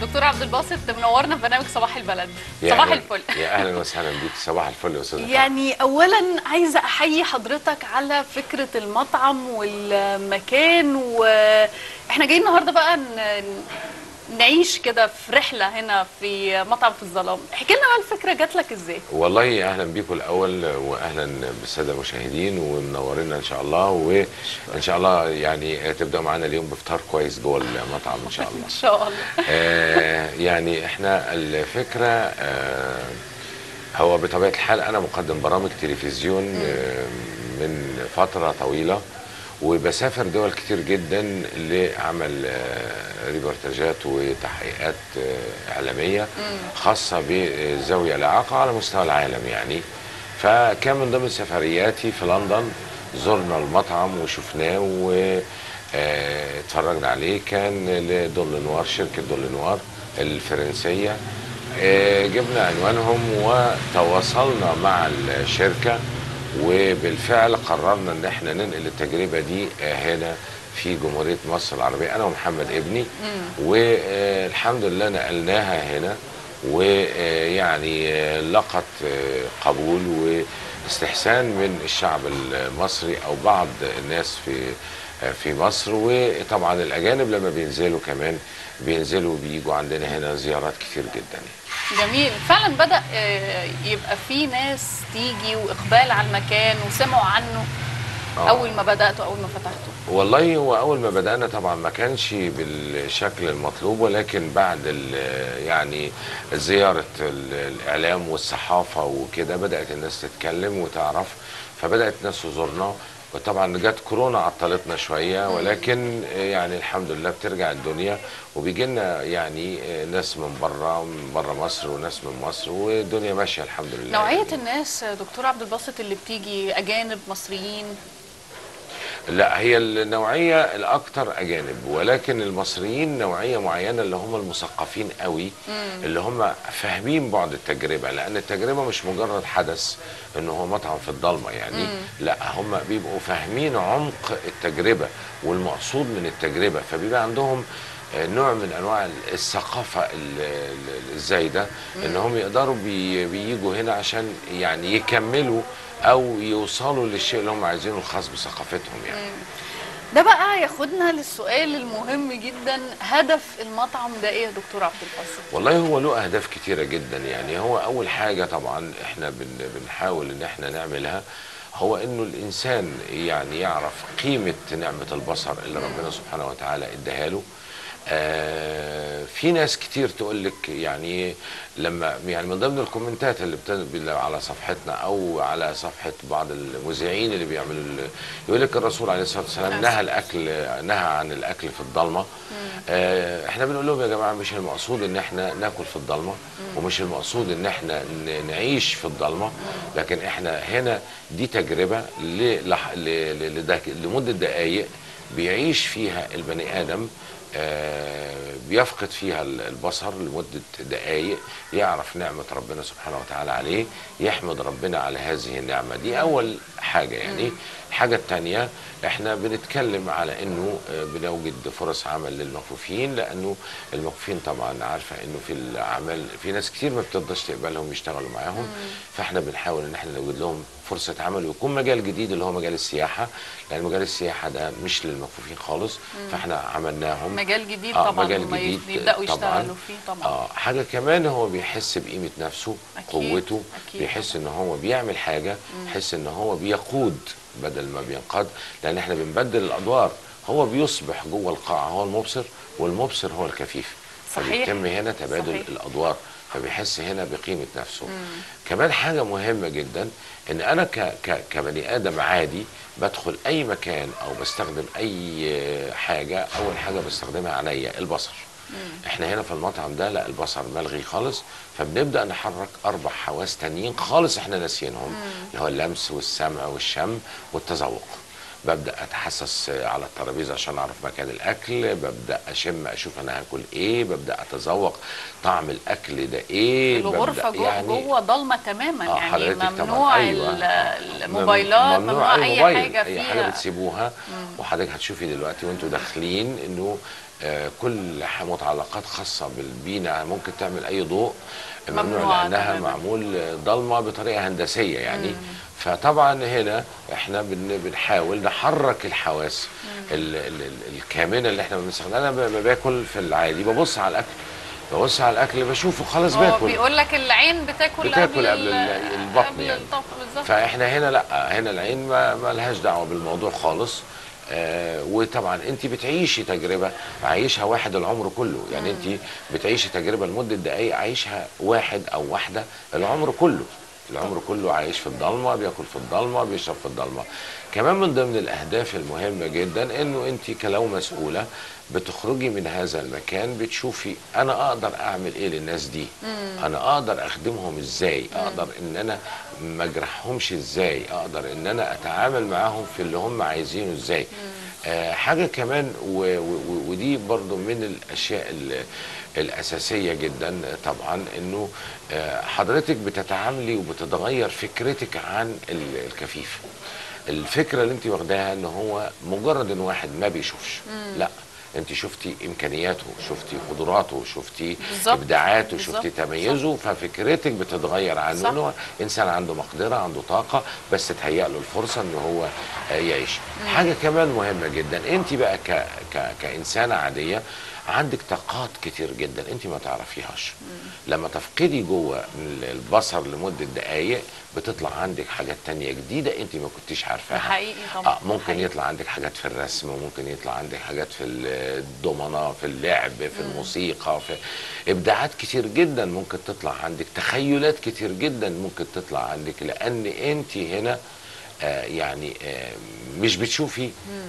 دكتور عبد الباسط منورنا في برنامج صباح البلد يا صباح أهلاً- الفل يا اهلا وسهلا بيك صباح الفل يا استاذ يعني اولا عايزه احيي حضرتك على فكره المطعم والمكان واحنا جايين النهارده بقى ن- نعيش كده في رحله هنا في مطعم في الظلام احكي لنا بقى الفكره جات لك ازاي والله اهلا بيكم الاول واهلا بالساده المشاهدين ومنورينا ان شاء الله وان شاء الله يعني تبدا معانا اليوم بفطار كويس جوه المطعم ان شاء الله ان شاء الله آه يعني احنا الفكره آه هو بطبيعه الحال انا مقدم برامج تلفزيون آه من فتره طويله وبسافر دول كتير جدا لعمل آه، ريبورتاجات وتحقيقات آه، اعلاميه خاصه بذوي الاعاقه على مستوى العالم يعني فكان من ضمن سفرياتي في لندن زرنا المطعم وشفناه و آه، اتفرجنا عليه كان لدول نوار شركه دول نوار الفرنسيه آه، جبنا عنوانهم وتواصلنا مع الشركه وبالفعل قررنا ان احنا ننقل التجربه دي آه، هنا في جمهوريه مصر العربيه انا ومحمد ابني والحمد لله نقلناها هنا ويعني لقت آه، قبول واستحسان من الشعب المصري او بعض الناس في آه، في مصر وطبعا الاجانب لما بينزلوا كمان بينزلوا بيجوا عندنا هنا زيارات كتير جدا جميل فعلا بدا آه، يبقى في ناس تيجي واقبال على المكان وسمعوا عنه آه. اول ما بداتوا اول ما فتحتوا والله هو اول ما بدانا طبعا ما كانش بالشكل المطلوب ولكن بعد ال- يعني زياره ال- الاعلام والصحافه وكده بدات الناس تتكلم وتعرف فبدات ناس تزورنا وطبعا جت كورونا عطلتنا شويه ولكن يعني الحمد لله بترجع الدنيا وبيجي لنا يعني ناس من بره من بره مصر وناس من مصر والدنيا ماشيه الحمد لله نوعيه يعني. الناس آه، دكتور عبد الباسط اللي بتيجي اجانب مصريين لا هي النوعية الأكثر أجانب ولكن المصريين نوعية معينة اللي هم المثقفين قوي اللي هم فاهمين بعد التجربة لأن التجربة مش مجرد حدث إن هو مطعم في الضلمة يعني لا هم بيبقوا فاهمين عمق التجربة والمقصود من التجربة فبيبقى عندهم آه، نوع من انواع الثقافه ال- ال- الزايده ان هم يقدروا بي- بييجوا هنا عشان يعني يكملوا او يوصلوا للشيء اللي هم عايزينه الخاص بثقافتهم يعني ده بقى ياخدنا للسؤال المهم جدا هدف المطعم ده ايه يا دكتور عبد الباسط والله هو له اهداف كتيره جدا يعني هو اول حاجه طبعا احنا بن بنحاول ان احنا نعملها هو انه الانسان يعني يعرف قيمه نعمه البصر اللي ربنا سبحانه وتعالى اداها له آه في ناس كتير تقول لك يعني لما يعني من ضمن الكومنتات اللي بتنزل على صفحتنا او على صفحه بعض المذيعين اللي بيعملوا ال- يقول لك الرسول عليه الصلاه والسلام نهى الاكل نهى عن الاكل في الضلمه آه احنا بنقول لهم يا جماعه مش المقصود ان احنا ناكل في الضلمه ومش المقصود ان احنا ن- نعيش في الضلمه لكن احنا هنا دي تجربه ل- لح- ل- ل- لدك- لمده دقائق بيعيش فيها البني ادم آه، بيفقد فيها ال- البصر لمدة دقايق يعرف نعمة ربنا سبحانه وتعالى عليه يحمد ربنا على هذه النعمة دي أول حاجة يعني الحاجة الثانية احنا بنتكلم على انه آه، بنوجد فرص عمل للمكفوفين لانه المكفوفين طبعا عارفه انه في الاعمال في ناس كتير ما بتقدرش تقبلهم يشتغلوا معاهم فاحنا بنحاول ان احنا نوجد لهم فرصه عمل ويكون مجال جديد اللي هو مجال السياحه لان مجال السياحه ده مش للمكفوفين خالص فاحنا عملناهم مجال جديد آه، طبعا مجال هما جديد يبداوا طبعاً. يشتغلوا فيه طبعا اه حاجه كمان هو بيحس بقيمه نفسه أكيد، قوته أكيد بيحس ان هو بيعمل حاجه يحس ان هو بيقود بدل ما بينقاد لان احنا بنبدل الادوار هو بيصبح جوه القاعه هو المبصر والمبصر هو الكفيف صحيح. فبيتم هنا تبادل صحيح. الادوار فبيحس هنا بقيمه نفسه كمان حاجه مهمه جدا ان انا ك ك كبني ادم عادي بدخل اي مكان او بستخدم اي حاجه اول حاجه بستخدمها عينيا البصر احنا هنا في المطعم ده لا البصر ملغي خالص فبنبدا نحرك اربع حواس تانيين خالص احنا ناسيينهم اللي هو اللمس والسمع والشم والتذوق ببدا اتحسس على الترابيزه عشان اعرف مكان الاكل ببدا اشم اشوف انا هاكل ايه ببدا اتذوق طعم الاكل ده ايه الغرفه ببدأ جوه, جوه ضلمه تماما آه، يعني حضرتك طبعاً، ممنوع أيوة. ال- آه. الموبايلات ممنوع, أي اي موبايل، حاجه اي حاجه فيها بتسيبوها وحضرتك هتشوفي دلوقتي وانتوا داخلين انه آه، كل ح- متعلقات خاصه بالبينا ممكن تعمل اي ضوء ممنوع ممنوعة لانها تماماً. معمول ضلمه بطريقه هندسيه يعني فطبعا هنا احنا بن- بنحاول نحرك الحواس ال- ال- ال- الكامنه اللي احنا بنستخدمها انا ب- ب- باكل في العادي ببص على الاكل ببص على الاكل بشوفه خلاص هو باكل بيقول لك العين بتاكل بتاكل قبل, قبل ال- ال- البطن قبل يعني. الطفل بالظبط فاحنا هنا لا هنا العين ما, ما لهاش دعوه بالموضوع خالص آه وطبعا انت بتعيشي تجربه عايشها واحد العمر كله يعني انت بتعيشي تجربه لمده دقائق عايشها واحد او واحده العمر كله العمر كله عايش في الضلمه بياكل في الضلمه بيشرب في الضلمه كمان من ضمن الاهداف المهمه جدا انه انت كلو مسؤوله بتخرجي من هذا المكان بتشوفي انا اقدر اعمل ايه للناس دي انا اقدر اخدمهم ازاي اقدر ان انا ما اجرحهمش ازاي اقدر ان انا اتعامل معاهم في اللي هم عايزينه ازاي آه حاجه كمان و و و ودي برضو من الاشياء ال- الاساسيه جدا طبعا انه آه حضرتك بتتعاملي وبتتغير فكرتك عن ال- الكفيف الفكره اللي انت واخداها ان هو مجرد ان واحد ما بيشوفش لا انت شفتي امكانياته شفتي قدراته شفتي بالظبط. ابداعاته بالظبط. شفتي تميزه ففكرتك بتتغير عنه صح. ان هو انسان عنده مقدره عنده طاقه بس تهيأ له الفرصه ان هو آه، يعيش حاجه كمان مهمه جدا انت بقى ك... ك... كانسانه عاديه عندك طاقات كتير جدا انت ما تعرفيهاش لما تفقدي جوه البصر لمده دقائق بتطلع عندك حاجات تانية جديده انت ما كنتيش عارفاها ده حقيقي طبعا اه ممكن حقيقي. يطلع عندك حاجات في الرسم وممكن يطلع عندك حاجات في الضمنه في اللعب في الموسيقى في ابداعات كتير جدا ممكن تطلع عندك تخيلات كتير جدا ممكن تطلع عندك لان انت هنا آه يعني آه مش بتشوفي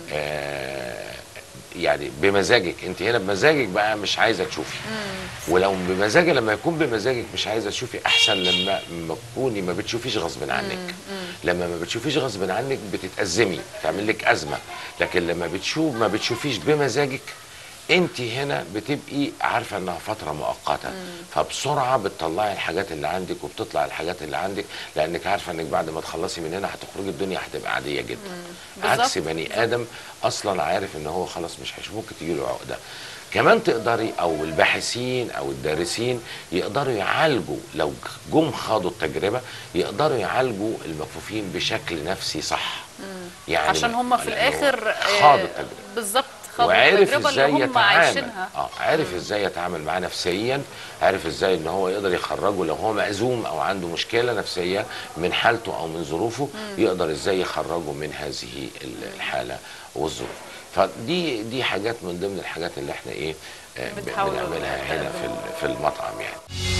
آه يعني بمزاجك انت هنا بمزاجك بقى مش عايزه تشوفي ولو بمزاجك لما يكون بمزاجك مش عايزه تشوفي احسن لما ما تكوني ما بتشوفيش غصب عنك لما ما بتشوفيش غصب عنك بتتأزمي تعمل لك أزمة لكن لما بتشوف ما بتشوفيش بمزاجك انت هنا بتبقي عارفه انها فتره مؤقته فبسرعه بتطلعي الحاجات اللي عندك وبتطلع الحاجات اللي عندك لانك عارفه انك بعد ما تخلصي من هنا هتخرجي الدنيا هتبقى عاديه جدا بالظبط. عكس بني ادم اصلا عارف ان هو خلاص مش هيشوف ممكن تجي له عقده كمان تقدري او الباحثين او الدارسين يقدروا يعالجوا لو جم خاضوا التجربه يقدروا يعالجوا المكفوفين بشكل نفسي صح يعني عشان هم في لأنه الاخر آه، خاض التجربه بالظبط خاضوا وعرف التجربه ازاي اللي هم يتعامل عايشينها اه عرف ازاي يتعامل معاه نفسيا عرف ازاي ان هو يقدر يخرجه لو هو مأزوم او عنده مشكله نفسيه من حالته او من ظروفه يقدر ازاي يخرجه من هذه ال- الحاله والظروف فدي دي حاجات من ضمن الحاجات اللي احنا ايه آه، ب- بتحاولوا بنعملها هنا في ال- في المطعم يعني